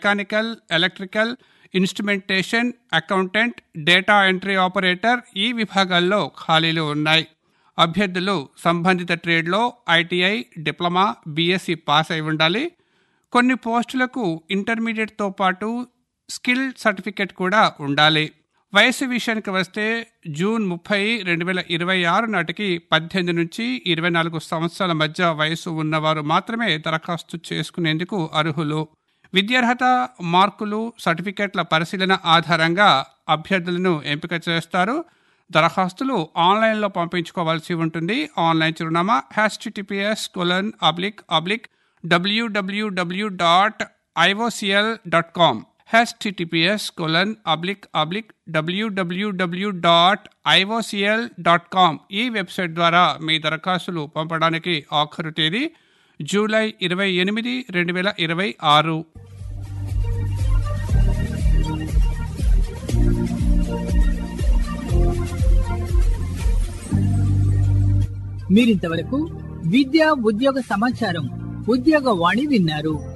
mechanical electrical instrumentation accountant data entry operator ఈ విభాగాల్లో ఖాళీలు ఉన్నాయి అభ్యర్థులు సంబంధిత ట్రేడ్లో ఐటీఐ డిప్లొమా బీఎస్సీ పాస్ అయి ఉండాలి కొన్ని పోస్టులకు ఇంటర్మీడియట్తో పాటు స్కిల్ సర్టిఫికెట్ కూడా ఉండాలి వయసు విషయానికి వస్తే జూన్ ముప్పై రెండు వేల ఇరవై ఆరు నాటికి పద్దెనిమిది నుంచి ఇరవై నాలుగు సంవత్సరాల మధ్య వయసు ఉన్నవారు మాత్రమే దరఖాస్తు చేసుకునేందుకు అర్హులు విద్యార్హత మార్కులు సర్టిఫికెట్ల పరిశీలన ఆధారంగా అభ్యర్థులను ఎంపిక చేస్తారు దరఖాస్తులు ఆన్లైన్లో పంపించుకోవాల్సి ఉంటుంది ఆన్లైన్ చిరునామా HTTPS colon oblique oblique W W W dot IOCL dot com HTTPS colon oblique oblique W W W dot IOCL dot com ఈ వెబ్సైట్ ద్వారా మీ దరఖాస్తులు పంపడానికి ఆఖరు తేదీ జూలై ఇరవై ఎనిమిది రెండు వేల ఇరవై ఆరు మీరింతవరకు విద్య ఉద్యోగ సమాచారం ఉద్యోగ వాణి విన్నారు